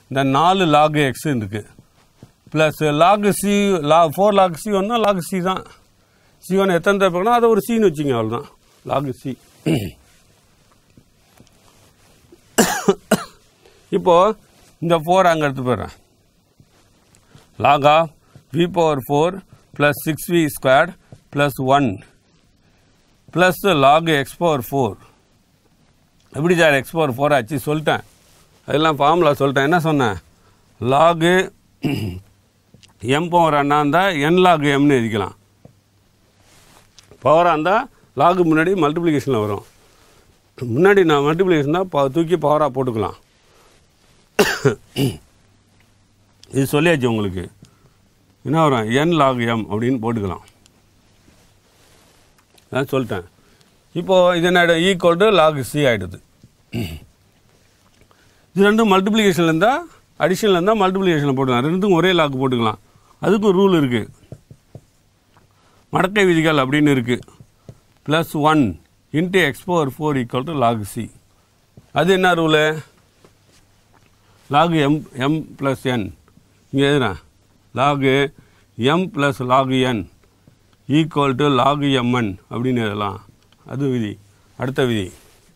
இந்த நாலு log x இருக்கு ப்ளஸ் லாக் சி லா ஃபோர் லாக் சி ஒன்னா லாக் சி தான் சி ஒன் எத்தனை தடவை பார்க்கணும் அதை ஒரு சின்னு வச்சுங்க அவ்வளோதான் லாக் சி இப்போ இந்த ஃபோர் அங்கே எடுத்து போயிடுறேன் log of v power 4 plus 6v squared plus 1 plus the log x power 4 எப்படி சார் எக்ஸ் பவர் ஃபோர் ஆச்சு சொல்லிட்டேன் அதெல்லாம் ஃபார்முலா சொல்லிட்டேன் என்ன சொன்னேன் லாகு எம் பவர் அண்ணா இருந்தால் என் லாக் எம்னு எழுதிக்கலாம் பவராக இருந்தால் லாகு முன்னாடி மல்டிப்ளிகேஷனில் வரும் முன்னாடி நான் மல்டிப்ளிகேஷன் தான் தூக்கி பவராக போட்டுக்கலாம் இது சொல்லியாச்சு உங்களுக்கு என்ன வரும் என் லாக் எம் அப்படின்னு போட்டுக்கலாம் நான் சொல்லிட்டேன் இப்போது இது என்ன ஈக்குவல் டு லாக் சி ஆகிடுது இது ரெண்டும் மல்டிப்ளிகேஷனில் இருந்தால் அடிஷனில் இருந்தால் மல்டிப்ளிகேஷனில் போட்டுக்கலாம் ரெண்டுக்கும் ஒரே லாக் போட்டுக்கலாம் அதுக்கும் ரூல் இருக்குது மடக்கை விதிகள் அப்படின்னு இருக்குது plus one into x power four equal to log c அது என்ன rule log m m plus n இங்கே எழுதுறேன் log m plus log n equal to log m n அப்படின்னு எழுதலாம் அது விதி அடுத்த விதி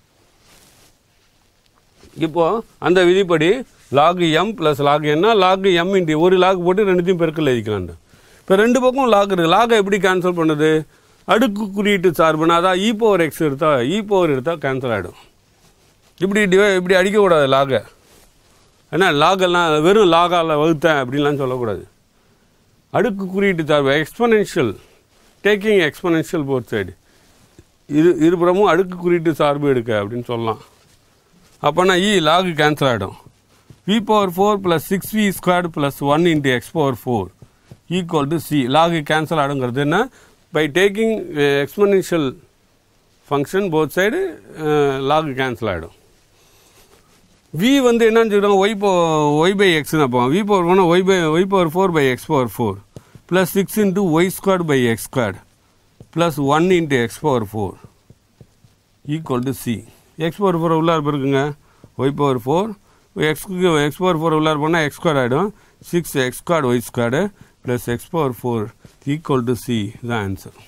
இப்போ அந்த விதிப்படி லாகு எம் ப்ளஸ் லாகு என்ன லாகு எம் இன்டி ஒரு லாக் போட்டு ரெண்டுத்தையும் பெருக்கல் எழுதிக்கலான் இப்போ ரெண்டு பக்கம் லாக் இருக்குது லாகை எப்படி கேன்சல் பண்ணுது அடுக்கு குறியீட்டு சார்புனா அதான் இ பவர் எக்ஸ் எடுத்தால் இ பவர் எடுத்தால் கேன்சல் ஆகிடும் இப்படி டிவை இப்படி அடிக்கக்கூடாது லாகை ஏன்னா லாகெல்லாம் வெறும் லாகால வகுத்தேன் அப்படின்லாம் சொல்லக்கூடாது அடுக்கு குறியீட்டு சார்பு exponential taking exponential both side இரு இருபுறமும் அடுக்கு குறியீட்டு சார்பு எடுக்க அப்படின்னு சொல்லலாம் அப்போனா இ லாகு கேன்சல் ஆகிடும் v power four plus six v squared plus one into x power four equal to c log cancel ஆகிடுங்கிறது என்ன by taking exponential function both side log cancel ஆகிடும் வி வந்து என்னன்னு சொல்லுவாங்க ஒய் போ y by எக்ஸ்னு அப்போ v power one y by y power four by X power four plus six into y squared by x squared plus one into x power four equal to c x power four உள்ளார் இருக்குங்க y power four எக்ஸ்க்கு x power four உள்ளார் போனால் x square ஆகிடும் six x squared y squared plus x power four equal to c இதுதான் answer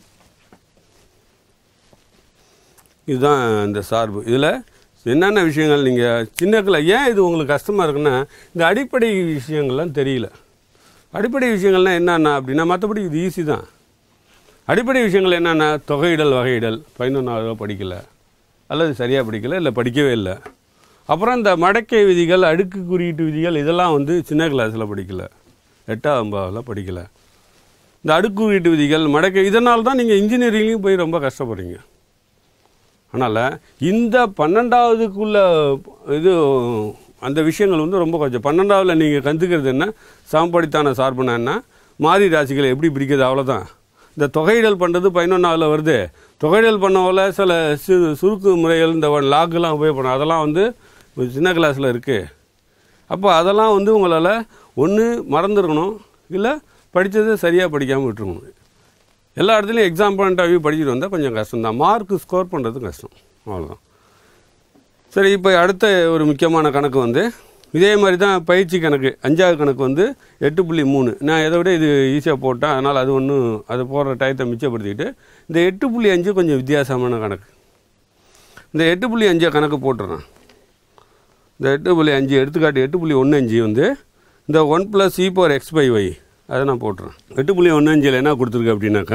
இதுதான் இந்த சார்பு இதில் என்னென்ன விஷயங்கள் நீங்கள் சின்னக்கில் ஏன் இது உங்களுக்கு கஷ்டமாக இருக்குன்னா இந்த அடிப்படை விஷயங்கள்லாம் தெரியல அடிப்படை விஷயங்கள்லாம் என்னென்ன அப்படின்னா மற்றபடி இது ஈஸி தான் அடிப்படை விஷயங்கள் என்னென்ன தொகையிடல் வகையிடல் பதினொன்றாவது படிக்கல அல்லது சரியாக படிக்கல இல்லை படிக்கவே இல்லை அப்புறம் இந்த மடக்கை விதிகள் அடுக்கு குறியீட்டு விதிகள் இதெல்லாம் வந்து சின்ன கிளாஸில் படிக்கல எட்டாம் ஒன்பதாவில் படிக்கல இந்த அடுக்கு குறியீட்டு விதிகள் மடக்கை இதனால தான் நீங்கள் இன்ஜினியரிங்லேயும் போய் ரொம்ப கஷ்டப்படுறீங்க அதனால் இந்த பன்னெண்டாவதுக்குள்ள இது அந்த விஷயங்கள் வந்து ரொம்ப கொஞ்சம் பன்னெண்டாவில் நீங்கள் கற்றுக்கிறது என்ன சமப்படித்தான சார்புனா என்ன மாறி ராசிகளை எப்படி பிரிக்கிறது அவ்வளோதான் இந்த தொகையிடல் பண்ணுறது பதினொன்றாவில் வருது தொகையிடல் பண்ணவங்கள சில சு சுருக்கு முறைகள் இந்த லாக்கெல்லாம் உபயோகப்படும் அதெல்லாம் வந்து ஒரு சின்ன கிளாஸில் இருக்குது அப்போ அதெல்லாம் வந்து உங்களால் ஒன்று மறந்துருக்கணும் இல்லை படித்ததை சரியாக படிக்காமல் விட்டுருக்கணும் எல்லா இடத்துலையும் எக்ஸாம் பாயிண்ட் ஆஃப் வியூ படிச்சுட்டு வந்தால் கொஞ்சம் கஷ்டம் தான் மார்க் ஸ்கோர் பண்ணுறது கஷ்டம் அவ்வளோதான் சரி இப்போ அடுத்த ஒரு முக்கியமான கணக்கு வந்து இதே மாதிரி தான் பயிற்சி கணக்கு அஞ்சாவது கணக்கு வந்து எட்டு புள்ளி மூணு நான் இதை விட இது ஈஸியாக போட்டேன் அதனால் அது ஒன்றும் அது போடுற டயத்தை மிச்சப்படுத்திக்கிட்டு இந்த எட்டு புள்ளி அஞ்சு கொஞ்சம் வித்தியாசமான கணக்கு இந்த எட்டு புள்ளி அஞ்சை கணக்கு போட்டுறேன் இந்த எட்டு புள்ளி அஞ்சு எடுத்துக்காட்டு எட்டு புள்ளி ஒன்று அஞ்சு வந்து இந்த one plus e power x by y அதை நான் போட்டுறேன் எட்டு புள்ளி ஒன்று அஞ்சில் என்ன கொடுத்துருக்கு அப்படின்னாக்கா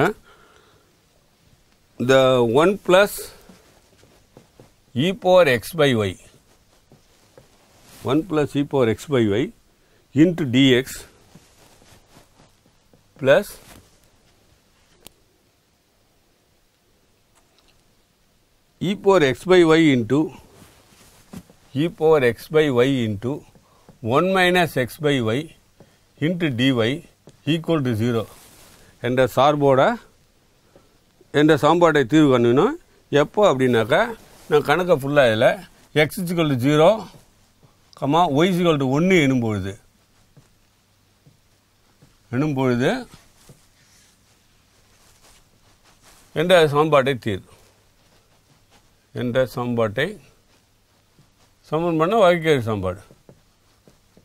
இந்த one plus e power x by y one plus e power x by y into d x plus e power x by y into e power x by y into one minus x by y into d y equal to zero என்ற சார்போட என்ற சாம்பாட்டை தீர்வு பண்ணணும் எப்போ அப்படின்னாக்கா நான் கணக்கை ஃபுல்லாக இதில் x equal to zero comma y equal to ஒன்று எனும் பொழுது எனும் பொழுது என்ற சாம்பாட்டை தீர்வு என்ற சாம்பாட்டை சமன் பண்ண வகைக்கேறு சாம்பாடு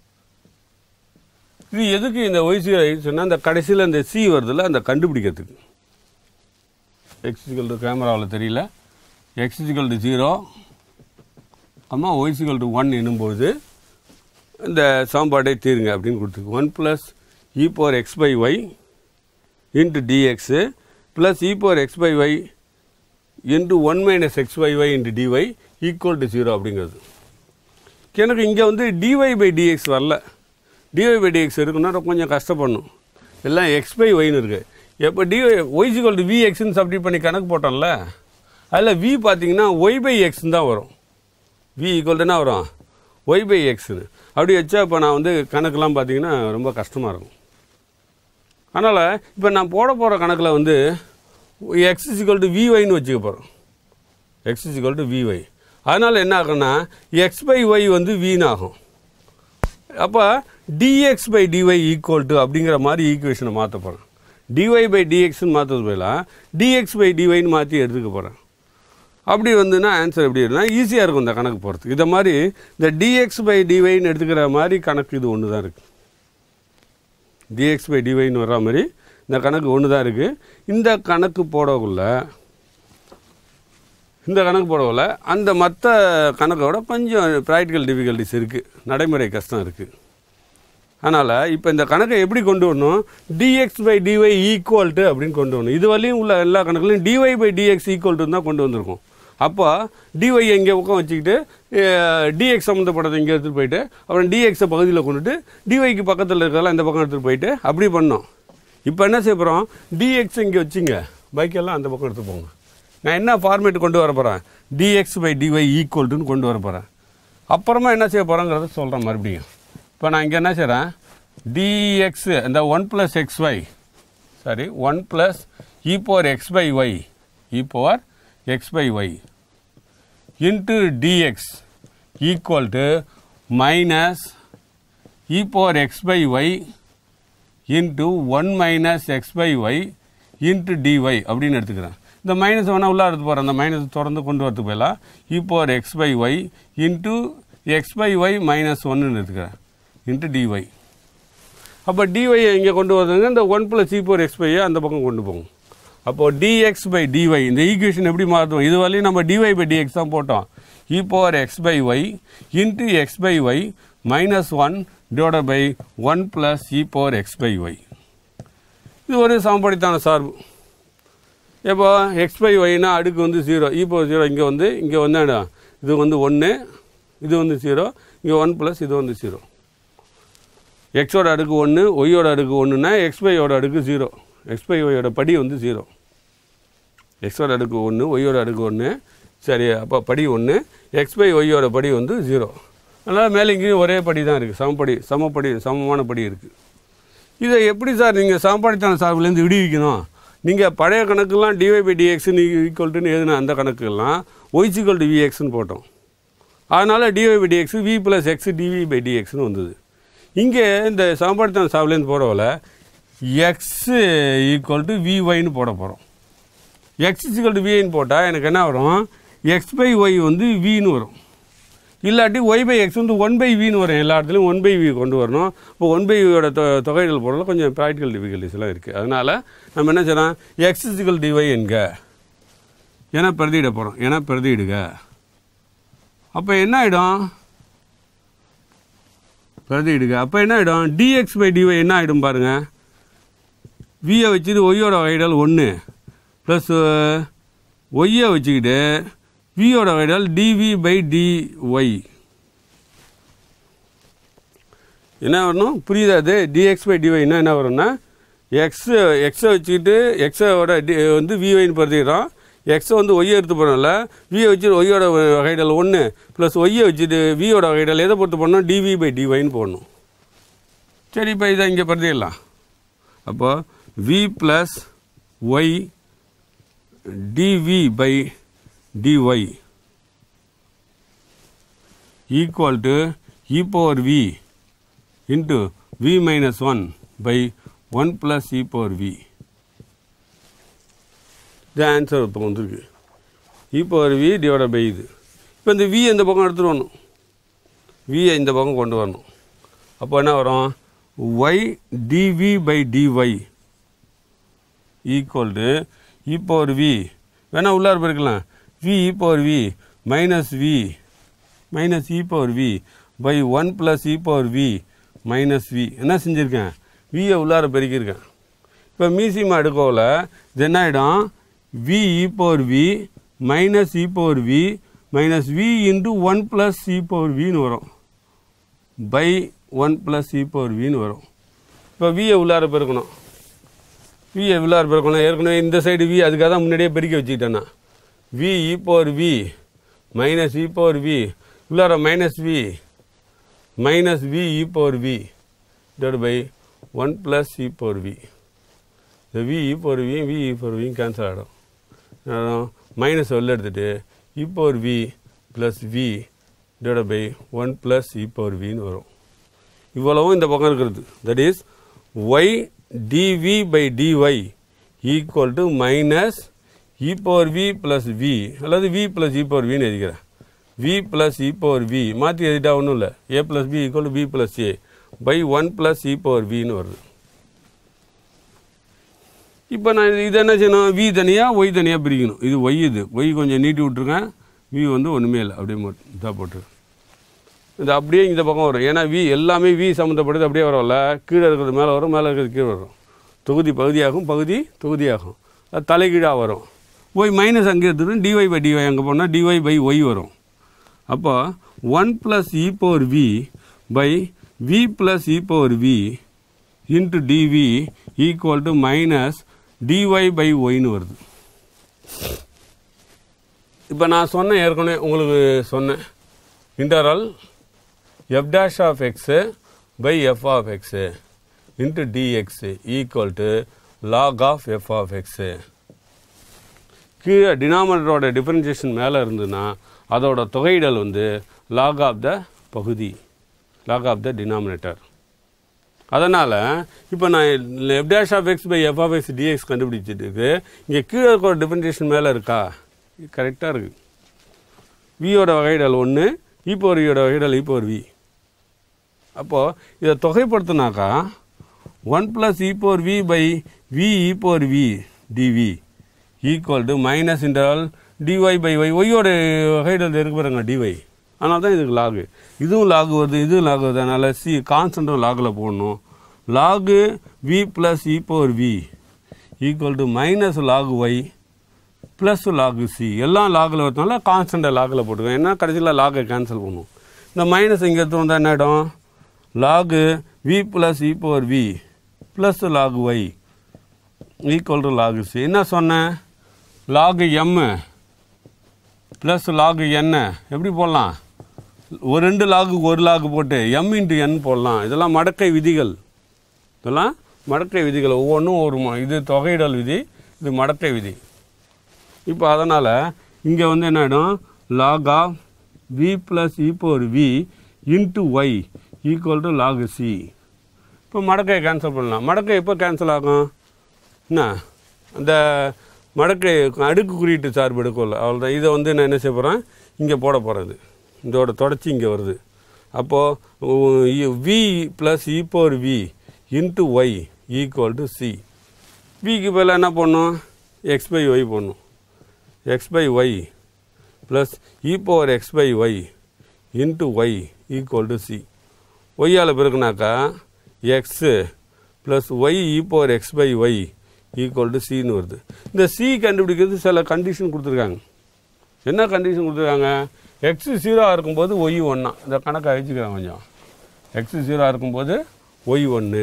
இது எதுக்கு இந்த ஒய்சிகல் சொன்னால் அந்த கடைசியில் இந்த சி வருதுல்ல அந்த கண்டுபிடிக்கிறதுக்கு எக்ஸிக்கல் டு கேமராவில் தெரியல எக்ஸிக்கல் டு ஜீரோ அம்மா ஒய்சிக்கல் டு ஒன் எனும்போது இந்த சாம்பாட்டை தீருங்க அப்படின்னு கொடுத்துருக்கு one plus e power x by y into d x plus e power x by y into one minus x by y into d y equal to zero அப்படிங்கிறது எனக்கு இங்கே வந்து டிஒய் பை டிஎக்ஸ் வரல டிஒய் பை டிஎக்ஸ் இருக்குன்னா கொஞ்சம் கஷ்டப்படணும் எல்லாம் x by ஒய்னு இருக்குது எப்போ டிஒய் ஒய்சிக்கல் டு வி எக்ஸ்ன்னு சப்ஸ்டிட் பண்ணி கணக்கு போட்டோம்ல அதில் வி பார்த்தீங்கன்னா ஒய் பை எக்ஸ்ன்னு தான் வரும் வி ஈக்குவல் என்ன வரும் ஒய் பை எக்ஸ்னு அப்படி வச்சா இப்போ நான் வந்து கணக்கெலாம் பார்த்தீங்கன்னா ரொம்ப கஷ்டமாக இருக்கும் அதனால் இப்போ நான் போட போகிற கணக்கில் வந்து எக்ஸ் இசிக்கல் டு விஒய்னு வச்சுக்க போகிறோம் எக்ஸ் இசிக்கல் டு விஒய் அதனால் என்ன ஆகும்னா எக்ஸ் பை ஒய் வந்து வீண் ஆகும் அப்போ d x by d y equal to அப்படிங்கிற மாதிரி ஈக்குவேஷனை மாற்ற போகிறேன் டிஒய் பை டிஎக்ஸ்னு மாற்றது பதிலாக டிஎக்ஸ் பை டிஒய்னு மாற்றி எடுத்துக்க போகிறேன் அப்படி வந்துன்னா ஆன்சர் எப்படி இருக்குன்னா ஈஸியாக இருக்கும் இந்த கணக்கு போகிறதுக்கு இதை மாதிரி இந்த டிஎக்ஸ் பை டிஒய்னு எடுத்துக்கிற மாதிரி கணக்கு இது ஒன்று தான் இருக்குது டிஎக்ஸ் பை டிஒய்னு வர்ற மாதிரி இந்த கணக்கு ஒன்று தான் இருக்குது இந்த கணக்கு போடக்குள்ள இந்த கணக்கு போடக்குள்ள அந்த மற்ற கணக்கோட கொஞ்சம் ப்ராக்டிக்கல் டிஃபிகல்ட்டிஸ் இருக்குது நடைமுறை கஷ்டம் இருக்குது அதனால் இப்போ இந்த கணக்கை எப்படி கொண்டு வரணும் d x by d y equal to அப்படின்னு கொண்டு வரணும் இது வரையும் உள்ள எல்லா கணக்குலையும் d y by d x equal to தான் கொண்டு வந்திருக்கோம் அப்போ டிஒய் இங்கே பக்கம் வச்சுக்கிட்டு டிஎக்ஸ் சம்மந்தப்பட்டதை இங்கே எடுத்துகிட்டு போயிட்டு அப்புறம் டிஎக்ஸை பகுதியில் கொண்டுட்டு டிஒய்க்கு பக்கத்தில் இருக்கிறதெல்லாம் இந்த பக்கம் எடுத்துகிட்டு போயிட்டு அப்படி பண்ணோம் இப்போ என்ன செய்ய போகிறோம் டிஎக்ஸ் இங்கே வச்சுங்க பைக்கெல்லாம் அந்த பக்கம் எடுத்து போங்க நான் என்ன ஃபார்மேட் கொண்டு வர போகிறேன் டிஎக்ஸ் பை டிஒய் ஈக்குவல்ட்டுன்னு கொண்டு வர போகிறேன் அப்புறமா என்ன செய்ய போகிறோங்கிறத சொல்கிறேன் மறுபடியும் இப்போ நான் இங்கே என்ன செய்கிறேன் டிஎக்ஸ் இந்த one plus x y sorry one plus e power x by y e power x by y into d x equal to minus e power x by y into one minus x by y into d y அப்படின்னு எடுத்துக்கிறேன் இந்த minus வேணால் உள்ளே எடுத்து போகிறேன் அந்த minus தொடர்ந்து கொண்டு வரது போயிடலாம் e power x by y into x by y minus ஒன்னு எடுத்துக்கிறேன் இன்ட்டு டிஒய் அப்போ டிஒய் இங்கே கொண்டு வருதுங்க இந்த one plus e power x பையை அந்த பக்கம் கொண்டு போகும் அப்போது டிஎக்ஸ் பை டிஒய் இந்த ஈக்குவேஷன் எப்படி மாற்றுவோம் இது வரையும் நம்ம டிஒய் பை டிஎக்ஸ் தான் போட்டோம் e power x by y into x by y minus one divide by one plus e power x by y இது ஒரு சமப்படித்தான சார்பு இப்போ எக்ஸ் பை ஒய்னா அடுக்கு வந்து ஜீரோ இ பவர் ஜீரோ இங்கே வந்து இங்கே வந்து என்ன? இது வந்து ஒன்று இது வந்து ஜீரோ இங்கே ஒன் ப்ளஸ் இது வந்து ஜீரோ எக்ஸோட அடுக்கு ஒன்று ஒய்யோட அடுக்கு ஒன்றுனா எக்ஸ் பையோட அடுக்கு ஜீரோ எக்ஸ் பை ஒய்யோட படி வந்து ஜீரோ எக்ஸோட அடுக்கு ஒன்று ஒய்யோட அடுக்கு ஒன்று சரி அப்போ படி ஒன்று எக்ஸ் பை ஒய்யோட படி வந்து ஜீரோ அதனால் மேலே இங்கேயும் ஒரே படி தான் இருக்குது சமப்படி சமப்படி சமமான படி இருக்குது இதை எப்படி சார் நீங்கள் சமப்படித்தான சார்புலேருந்து விடுவிக்கணும் நீங்கள் பழைய கணக்கெல்லாம் டிஒய் பை டிஎக்ஸ்னு ஈக்குவல்ட்டுன்னு எழுதின அந்த கணக்குலாம் ஒய்சிக்கல் டு விஎக்ஸ்னு போட்டோம் அதனால் d y by d x v plus x d v by டிஎக்ஸ்னு வந்தது இங்கே இந்த சமப்படுத்தான சாப்பிலேருந்து போடவில் எக்ஸ் ஈக்குவல் டு விஒய்னு போட போகிறோம் எக்ஸ் ஈக்குவல் டு விஐன்னு போட்டால் எனக்கு என்ன வரும் எக்ஸ் பை ஒய் வந்து வின்னு வரும் இல்லாட்டி ஒய் பை எக்ஸ் வந்து ஒன் பை வின்னு வரும் எல்லா இடத்துலையும் ஒன் பை வி கொண்டு வரணும் இப்போ ஒன் பை வியோட தொ தொகையிடல் போடல கொஞ்சம் ப்ராக்டிக்கல் டிஃபிகல்ட்டிஸ் எல்லாம் இருக்குது அதனால் நம்ம என்ன செய்யலாம் எக்ஸ் இசிக்கல் டிஒய் என்க என பிரதியிட போகிறோம் என பிரதியிடுக அப்போ என்ன ஆகிடும் பிரதியிடுக அப்போ என்ன ஆகிடும் டிஎக்ஸ் பை டிஒய் என்ன ஆகிடும் பாருங்கள் வியை வச்சுட்டு ஒய்யோட வகைடல் ஒன்று ப்ளஸ் ஒய்யை வச்சுக்கிட்டு வியோட வகைடல் டிவி பை டிஒய் என்ன வரணும் புரியுதா அது டிஎக்ஸ் பை டிஒய்னா என்ன வரும்னா எக்ஸ் எக்ஸை வச்சுக்கிட்டு எக்ஸோட டி வந்து விஒய்னு படுத்திக்கிறோம் எக்ஸை வந்து ஒய்யை எடுத்து போகிறோம்ல வியை வச்சுட்டு ஒய்யோட வகைடல் ஒன்று ப்ளஸ் ஒய்யை வச்சுட்டு வியோட வகைடல் எதை பொறுத்து போடணும் டிவி பை டிஒய்னு போடணும் சரி இப்போ இதை இங்கே படுத்திடலாம் அப்போ v plus y d v by d y equal to e power v into v minus one by one plus e power v இது ஆன்சர் இப்போ வந்திருக்கு e power v divide by இது இப்போ இந்த வி இந்த பக்கம் எடுத்துகிட்டு வரணும் வியை இந்த பக்கம் கொண்டு வரணும் அப்போ என்ன வரும் y d v by d y equal to e power v வேணால் உள்ளார போயிருக்கலாம் v e power v minus v minus e power v by one plus e power v minus v என்ன செஞ்சுருக்கேன் வியை உள்ளார பெருக்கியிருக்கேன் இப்போ மீசிமா எடுக்கோவில் இது என்ன ஆகிடும் v e power v minus e power v minus v into one plus e power வின்னு வரும் by one plus e power வின்னு வரும் இப்போ வியை உள்ளார பெருக்கணும் வியை உள்ளார பெருக்கணும் ஏற்கனவே இந்த சைடு வி அதுக்காக தான் முன்னாடியே பெருக்கி வச்சுக்கிட்டேன்னா v e power v minus e power v உள்ளார minus v minus v e power v divide by one plus e power v இந்த v e power v v e power வியும் cancel ஆகிடும் minus வெளில எடுத்துட்டு e power v plus v divide by one plus e power வின்னு வரும் இவ்வளவும் இந்த பக்கம் இருக்கிறது that is y d v by d y equal to minus e power v plus v அல்லது வி ப்ளஸ் இ பவர் வின்னு எழுதிக்கிறேன் v plus e power v மாற்றி எழுதிட்டா ஒன்றும் இல்லை a plus b equal to b plus a by one plus e power வின்னு வருது இப்போ நான் இது- இது என்ன செய்யணும் வி தனியாக ஒய் தனியாக பிரிக்கணும் இது ஒய் இது ஒய் கொஞ்சம் நீட்டி விட்ருக்கேன் வி வந்து ஒன்றுமே இல்லை அப்படியே மட்டும் இதாக போட்டு இது அப்படியே இந்த பக்கம் வரும் ஏன்னா வி எல்லாமே வி சம்மந்தப்பட்டது அப்படியே வரும்ல கீழே இருக்கிறது மேலே வரும் மேலே இருக்கிறது கீழே வரும் தொகுதி பகுதியாகும் பகுதி தொகுதியாகும் அது தலைகீழாக வரும் ஒய் மைனஸ் அங்கே எடுத்துட்டு டிஒய் பை டிஒய் அங்கே போனால் டிஒய் பை ஒய் வரும் அப்போ one plus e power v by v plus e power v into d v equal to minus d y by ஒய்னு வருது இப்போ நான் சொன்னேன் ஏற்கனவே உங்களுக்கு சொன்னேன் integral f dash of x by f of x into d x equal to log of f of x கீழே டினாமினேட்டரோட டிஃபரன்சியேஷன் மேலே இருந்ததுன்னா அதோட தொகையிடல் வந்து லாக் ஆஃப் த பகுதி லாக் ஆஃப் த டினாமினேட்டர் அதனால் இப்போ நான் f dash of x by f of x d x கண்டுபிடிச்சிட்டு இங்கே கீழே இருக்கிற டிஃபரன்சியேஷன் மேலே இருக்கா கரெக்டாக இருக்குது வியோட வகையிடல் ஒன்று இப்போ ஒரு வியோட வகையிடல் இப்போ ஒரு வி அப்போது இதை தொகைப்படுத்தினாக்கா one plus e power v by v e power v d v equal to minus interval d y by y ஒய்யோட வகையிடல் இருக்கு பாருங்க டிஒய் அதனால தான் இதுக்கு லாகு இதுவும் லாகு வருது இதுவும் லாகு வருது அதனால் சி கான்ஸ்டன்ட்டும் லாகில் போடணும் log v plus e power v equal to minus log y plus log c எல்லாம் லாகில் வரதுனால கான்ஸ்டண்ட்டை லாகில் போட்டுக்கோங்க ஏன்னா கடைசியில் லாகை கேன்சல் பண்ணும் இந்த மைனஸ் இங்கே எடுத்து வந்தால் என்ன ஆகிடும் log v plus e power v plus log y equal to log c என்ன சொன்னேன் லாகு எம்மு ப்ளஸ் லாகு என்ன எப்படி போடலாம் ஒரு ரெண்டு லாகு ஒரு லாகு போட்டு எம் இன்ட்டு என் போடலாம் இதெல்லாம் மடக்கை விதிகள் இதெல்லாம் மடக்கை விதிகள் ஒவ்வொன்றும் ஒரு ம- இது தொகையிடல் விதி இது மடக்கை விதி இப்போ அதனால் இங்கே வந்து என்ன ஆகிடும் log of v plus e power v into y equal to log c இப்போ மடக்கையை கேன்சல் பண்ணலாம் மடக்கை எப்போ கேன்சல் ஆகும் என்ன அந்த மடக்கை அடுக்கு குறியீட்டு சார்பு எடுக்கல அவ்வளோதான் இதை வந்து நான் என்ன செய்ய போகிறேன் இங்கே போட போகிறது இதோட தொடர்ச்சி இங்கே வருது அப்போது v plus e power v into y equal to c விக்கு பதிலாக என்ன பண்ணும் எக்ஸ் பை ஒய் பண்ணும் x by y plus e power x by y into y equal to c ஒய்யால் பிறகுனாக்கா x plus y e power x by y equal to சின்னு வருது இந்த சி கண்டுபிடிக்கிறது சில கண்டிஷன் கொடுத்துருக்காங்க என்ன கண்டிஷன் கொடுத்துருக்காங்க எக்ஸ் ஜீரோவாக இருக்கும்போது ஒய் ஒன்றா இந்த கணக்கை அழிச்சுக்கிறேன் கொஞ்சம் எக்ஸ் ஜீரோவாக இருக்கும்போது ஒய் ஒன்று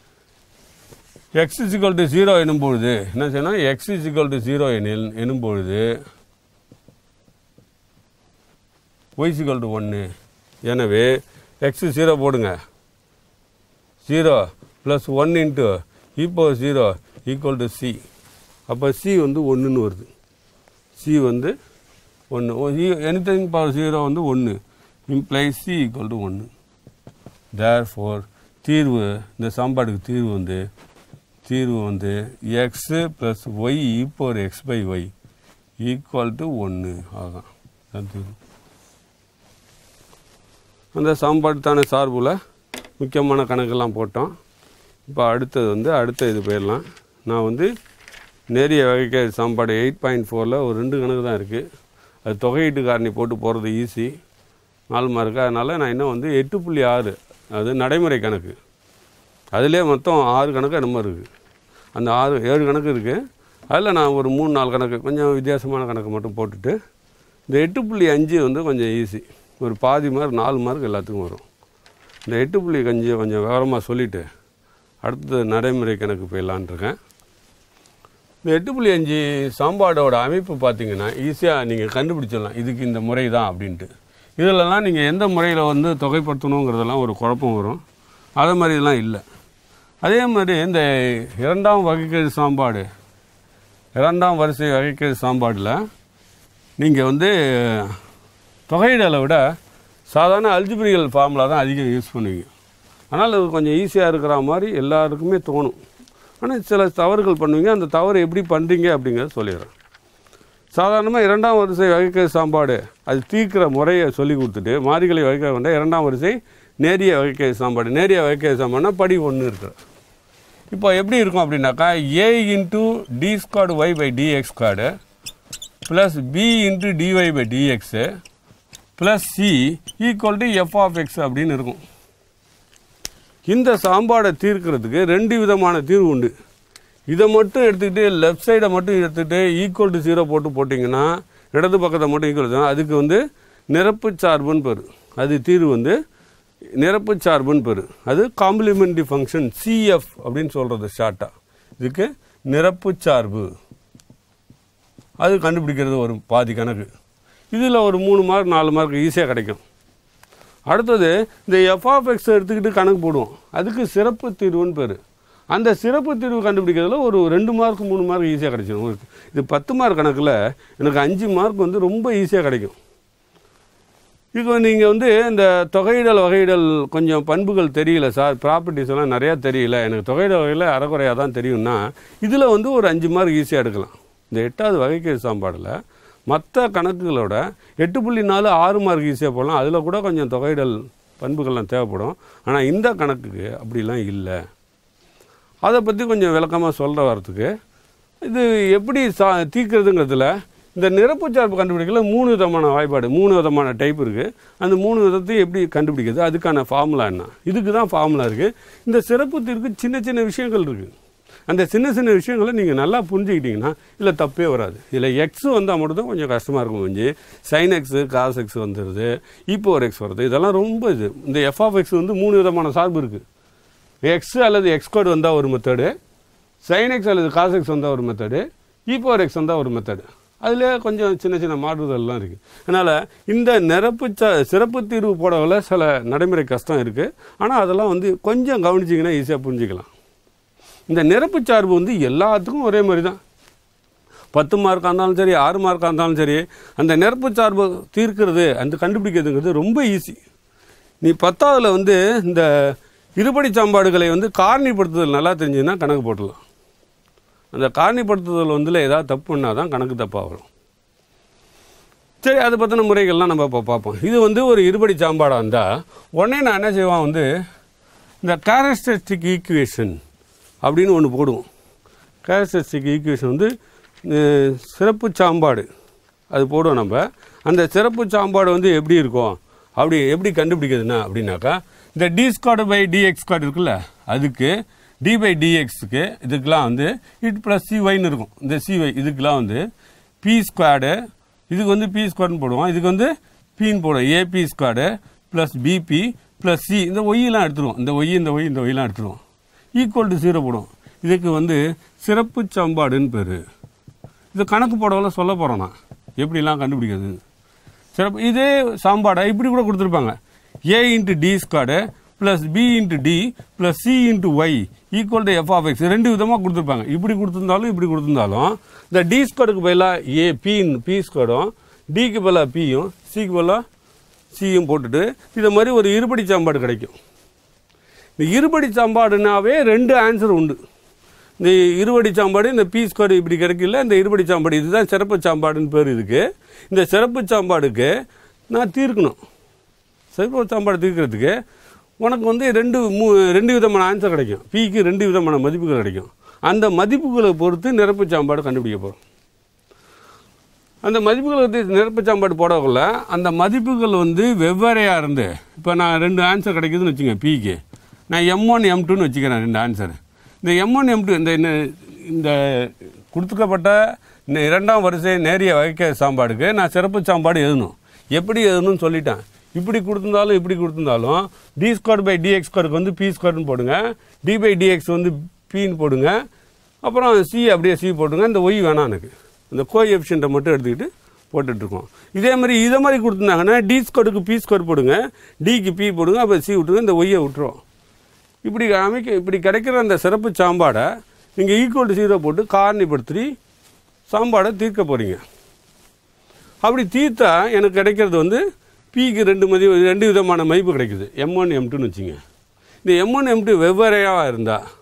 எக்ஸ் இசிக்கல் டு ஜீரோ எனும் பொழுது என்ன செய்யணும் எக்ஸ் இசிக்கல் டு ஜீரோ எனில் எனும் பொழுது ஒய் சிக்கல் டு ஒன்று எனவே எக்ஸ் ஜீரோ போடுங்க ஜீரோ ப்ளஸ் ஒன் இன்ட்டு இப்போ ஜீரோ ஈக்குவல் டு சி அப்போ சி வந்து ஒன்றுன்னு வருது சி வந்து ஒன்று எனிதிங் பவர் ஜீரோ வந்து ஒன்று இம்ப்ளைஸ் சி ஈக்குவல் டு ஒன்று தேர் ஃபோர் தீர்வு இந்த சம்பாடுக்கு தீர்வு வந்து தீர்வு வந்து x plus y e power x by y equal to ஒன்று ஆகும் அதான் தீர்வு அந்த சமன்பாட்டுத்தான சார்புல முக்கியமான கணக்கெல்லாம் போட்டோம் இப்போ அடுத்தது வந்து அடுத்த இது போயிடலாம் நான் வந்து நேரிய வகைக்க சாப்பாடு எயிட் பாயிண்ட் ஃபோரில் ஒரு ரெண்டு கணக்கு தான் இருக்குது அது தொகையீட்டு காரணி போட்டு போகிறது ஈஸி நாலு மார்க்கு அதனால் நான் இன்னும் வந்து எட்டு புள்ளி ஆறு அது நடைமுறை கணக்கு அதிலே மொத்தம் ஆறு கணக்கு என்னமோ இருக்குது அந்த ஆறு ஏழு கணக்கு இருக்குது அதில் நான் ஒரு மூணு நாலு கணக்கு கொஞ்சம் வித்தியாசமான கணக்கு மட்டும் போட்டுட்டு இந்த எட்டு புள்ளி அஞ்சு வந்து கொஞ்சம் ஈஸி ஒரு பாதி மார்க் நாலு மார்க் எல்லாத்துக்கும் வரும் இந்த எட்டு புள்ளி அஞ்சு கொஞ்சம் விவரமாக சொல்லிவிட்டு அடுத்தது நடைமுறை கணக்கு போயிடலான் இருக்கேன் இந்த எட்டு புள்ளி அஞ்சு சாம்பாடோட அமைப்பு பார்த்தீங்கன்னா ஈஸியாக நீங்கள் கண்டுபிடிச்சிடலாம் இதுக்கு இந்த முறை தான் அப்படின்ட்டு இதிலலாம் நீங்கள் எந்த முறையில் வந்து தொகைப்படுத்தணுங்கிறதெல்லாம் ஒரு குழப்பம் வரும் அது மாதிரிலாம் இல்லை அதே மாதிரி இந்த இரண்டாம் வகைக்கெழு சாம்பாடு இரண்டாம் வரிசை வகைக்கெழு சாம்பாடில் நீங்கள் வந்து தொகையிடலை விட சாதாரண அல்ஜிபிரிகல் ஃபார்முலா தான் அதிகம் யூஸ் பண்ணுவீங்க ஆனால் அது கொஞ்சம் ஈஸியாக இருக்கிற மாதிரி எல்லாருக்குமே தோணும் ஆனால் சில தவறுகள் பண்ணுவீங்க அந்த தவறு எப்படி பண்ணுறீங்க அப்படிங்கிறத சொல்லிடுறேன் சாதாரணமாக இரண்டாம் வரிசை வகைக்கெழு சாம்பாடு அது தீர்க்கிற முறையை சொல்லி கொடுத்துட்டு மாறிகளை வகைக்க கொண்ட இரண்டாம் வரிசை நேரிய வகைக்கெழு சாம்பாடு நேரிய வகைக்கெழு சாம்பாடுனா படி ஒன்று இருக்கிற இப்போ எப்படி இருக்கும் அப்படின்னாக்கா a into d squared y by d x squared plus b into d y by d x plus c equal to f of x அப்படின்னு இருக்கும் இந்த சாம்பாடை தீர்க்கிறதுக்கு ரெண்டு விதமான தீர்வு உண்டு இதை மட்டும் எடுத்துக்கிட்டு லெஃப்ட் சைடை மட்டும் எடுத்துக்கிட்டு ஈக்குவல் டு ஜீரோ போட்டு போட்டிங்கன்னா இடது பக்கத்தை மட்டும் ஈக்குவல் அதுக்கு வந்து நிரப்பு சார்புன்னு பேர் அது தீர்வு வந்து நிரப்பு சார்புன்னு பேர் அது காம்ப்ளிமெண்ட்ரி ஃபங்க்ஷன் சிஎஃப் அப்படின்னு சொல்கிறது ஷார்ட்டாக இதுக்கு நிரப்பு சார்பு அது கண்டுபிடிக்கிறது ஒரு பாதி கணக்கு இதில் ஒரு மூணு மார்க் நாலு மார்க் ஈஸியாக கிடைக்கும் அடுத்தது இந்த எஃப்ஆஃப்எக்ஸ் எடுத்துக்கிட்டு கணக்கு போடுவோம் அதுக்கு சிறப்பு தீர்வுன்னு பேர் அந்த சிறப்பு தீர்வு கண்டுபிடிக்கிறதுல ஒரு ரெண்டு மார்க் மூணு மார்க் ஈஸியாக கிடைச்சிடும் உங்களுக்கு இது பத்து மார்க் கணக்கில் எனக்கு அஞ்சு மார்க் வந்து ரொம்ப ஈஸியாக கிடைக்கும் இப்போ நீங்கள் வந்து இந்த தொகையிடல் வகையிடல் கொஞ்சம் பண்புகள் தெரியல சார் ப்ராப்பர்ட்டிஸ் எல்லாம் நிறையா தெரியல எனக்கு தொகையிடல் வகையில் அறகுறையாக தான் தெரியும்னா இதில் வந்து ஒரு அஞ்சு மார்க் ஈஸியாக எடுக்கலாம் இந்த எட்டாவது வகைக்கெழு சாம்பாடில் மற்ற கணக்குகளோட எட்டு புள்ளி நாலு ஆறு மார்க் ஈஸியாக போடலாம் அதில் கூட கொஞ்சம் தொகையிடல் பண்புகள்லாம் தேவைப்படும் ஆனால் இந்த கணக்குக்கு அப்படிலாம் இல்லை அதை பற்றி கொஞ்சம் விளக்கமாக சொல்கிற வரத்துக்கு இது எப்படி சா தீர்க்கிறதுங்கிறதுல இந்த நிரப்பு சார்பு கண்டுபிடிக்கல மூணு விதமான வாய்ப்பாடு மூணு விதமான டைப் இருக்குது அந்த மூணு விதத்தையும் எப்படி கண்டுபிடிக்கிறது அதுக்கான ஃபார்முலா என்ன இதுக்கு தான் ஃபார்முலா இருக்குது இந்த சிறப்பு தீர்க்கு சின்ன சின்ன விஷயங்கள் இருக்குது அந்த சின்ன சின்ன விஷயங்களை நீங்கள் நல்லா புரிஞ்சுக்கிட்டீங்கன்னா இல்லை தப்பே வராது இதில் எக்ஸ் வந்தால் மட்டும்தான் கொஞ்சம் கஷ்டமாக இருக்கும் கொஞ்சம் சைன் எக்ஸு காஸ் எக்ஸ் வந்துடுது இப்போ ஒரு எக்ஸ் வருது இதெல்லாம் ரொம்ப இது இந்த எஃப் ஆஃப் எக்ஸ் வந்து மூணு விதமான சார்பு இருக்குது எக்ஸ் அல்லது எக்ஸ் கோட் வந்தால் ஒரு மெத்தடு சைன் எக்ஸ் அல்லது காஸ் எக்ஸ் வந்தால் ஒரு மெத்தடு இப்போ ஒரு எக்ஸ் வந்தால் ஒரு மெத்தடு அதில் கொஞ்சம் சின்ன சின்ன மாறுதல்லாம் இருக்குது அதனால் இந்த நிரப்பு ச சிறப்பு தீர்வு போடவில் சில நடைமுறை கஷ்டம் இருக்குது ஆனால் அதெல்லாம் வந்து கொஞ்சம் கவனிச்சிங்கன்னா ஈஸியாக புரிஞ்சுக்கலாம் இந்த நிரப்பு சார்பு வந்து எல்லாத்துக்கும் ஒரே மாதிரி தான் பத்து மார்க்காக இருந்தாலும் சரி ஆறு மார்க்காக இருந்தாலும் சரி அந்த நிரப்பு சார்பு தீர்க்கிறது அந்த கண்டுபிடிக்கிறதுங்கிறது ரொம்ப ஈஸி நீ பத்தாவதுல வந்து இந்த இருபடி சாம்பாடுகளை வந்து காரணிப்படுத்துதல் நல்லா தெரிஞ்சுன்னா கணக்கு போட்டுடலாம் அந்த காரணிப்படுத்துதல் வந்துல ஏதாவது தப்பு பண்ணால் தான் கணக்கு தப்பாக வரும் சரி அதை பற்றின முறைகள்லாம் நம்ம இப்போ பார்ப்போம் இது வந்து ஒரு இருபடி சாம்பாடாக இருந்தால் உடனே நான் என்ன செய்வான் வந்து இந்த கேரக்டரிஸ்டிக் ஈக்குவேஷன் அப்படின்னு ஒன்று போடுவோம் கேரக்டரிஸ்டிக் ஈக்குவேஷன் வந்து அஹ், சிறப்பு சாம்பாடு அது போடுவோம் நம்ம அந்த சிறப்பு சாம்பாடு வந்து எப்படி இருக்கும் அப்படி எப்படி கண்டுபிடிக்கிறதுனா அப்படின்னாக்கா இந்த d squared by d x squared இருக்குல்ல அதுக்கு டி பை டிஎக்ஸுக்கு இதுக்கெல்லாம் வந்து இட் ப்ளஸ் சிஒய்னு இருக்கும் இந்த சிஒய் இதுக்கெல்லாம் வந்து பி ஸ்கொயர்டு இதுக்கு வந்து பி ஸ்கொயர்னு போடுவோம் இதுக்கு வந்து பின்னு போடுவோம் a p squared plus b p plus c இந்த ஒய்யெல்லாம் எடுத்துருவோம் இந்த ஒய் இந்த ஒய் இந்த ஒய்யெல்லாம் எடுத்துருவோம் ஈக்குவல் டு ஜீரோ போடுவோம் இதுக்கு வந்து சிறப்பு சம்பாடுன்னு பேர் இது கணக்கு போடவெல்லாம் சொல்ல போகிறோம் நான் எப்படிலாம் கண்டுபிடிக்கிறது சிறப்பு இதே சாம்பாடை இப்படி கூட கொடுத்துருப்பாங்க a into d squared plus b into d plus c into y equal to f of x ரெண்டு விதமாக கொடுத்துருப்பாங்க இப்படி கொடுத்துருந்தாலும் இப்படி கொடுத்துருந்தாலும் இந்த டி ஸ்காடுக்கு பதிலாக ஏ பின் பி ஸ்காடும் டிக்கு பதிலாக பியும் சிக்கு பதிலாக சியும் போட்டுட்டு இதை மாதிரி ஒரு இருபடி சாம்பாடு கிடைக்கும் இந்த இருபடி சாம்பாடுனாவே ரெண்டு ஆன்சர் உண்டு இந்த இருபடி சாம்பாடு இந்த பீஸ் ஸ்கொயர் இப்படி கிடைக்கல இந்த இருபடி சாம்பாடு இதுதான் சிறப்பு சாம்பாடுன்னு பேர் இதுக்கு இந்த சிறப்பு சாம்பாடுக்கு நான் தீர்க்கணும் சிறப்பு சாம்பாடு தீர்க்கிறதுக்கு உனக்கு வந்து ரெண்டு மூ ரெண்டு விதமான ஆன்சர் கிடைக்கும் பிக்கு ரெண்டு விதமான மதிப்புகள் கிடைக்கும் அந்த மதிப்புகளை பொறுத்து நிரப்பு சாம்பாடு கண்டுபிடிக்க போகிறோம் அந்த மதிப்புகளை வந்து நிரப்பு சாம்பாடு போடக்குள்ள அந்த மதிப்புகள் வந்து வெவ்வேறையாக இருந்து இப்போ நான் ரெண்டு ஆன்சர் கிடைக்குதுன்னு வச்சுங்க பிக்கு நான் எம் ஒன் எம் டூன்னு வச்சுக்கிறேன் ரெண்டு ஆன்சர் இந்த எம் ஒன் எம் டூ இந்த இந்த- இந்த கொடுத்துக்கப்பட்ட இந்த இரண்டாம் வரிசை நேரிய வகைக்க சாம்பாடுக்கு நான் சிறப்பு சாம்பாடு எழுதணும் எப்படி எழுதணும்னு சொல்லிட்டேன் இப்படி கொடுத்துருந்தாலும் இப்படி கொடுத்துருந்தாலும் டி ஸ்கொயர் பை டிஎக்ஸ் ஸ்கொயருக்கு வந்து பி ஸ்கொயர்னு போடுங்க டி பை டிஎக்ஸ் வந்து பின்னு போடுங்க அப்புறம் சி அப்படியே சி போட்டுங்க இந்த ஒய் வேணாம் எனக்கு இந்த கோ எஃபிஷியண்ட்டை மட்டும் எடுத்துக்கிட்டு போட்டுட்ருக்கோம் இதே மாதிரி இதை மாதிரி கொடுத்துருந்தாங்கன்னா டி ஸ்கொயருக்கு பி ஸ்கொயர் போடுங்க டிக்கு பி போடுங்க அப்போ சி விட்டுருங்க இந்த ஒய்யை விட்டுருவோம் இப்படி அமைக்க இப்படி கிடைக்கிற அந்த சிறப்பு சாம்பாடை நீங்கள் ஈக்குவல் டு ஜீரோ போட்டு காரணிப்படுத்தி சாம்பாடை தீர்க்க போகிறீங்க அப்படி தீர்த்தா எனக்கு கிடைக்கிறது வந்து பிக்கு ரெண்டு மதிப்பு ரெண்டு விதமான மதிப்பு கிடைக்குது எம் ஒன் எம் டூன்னு வச்சுங்க இந்த எம் ஒன் எம் டூ வெவ்வேறையாக இருந்தால்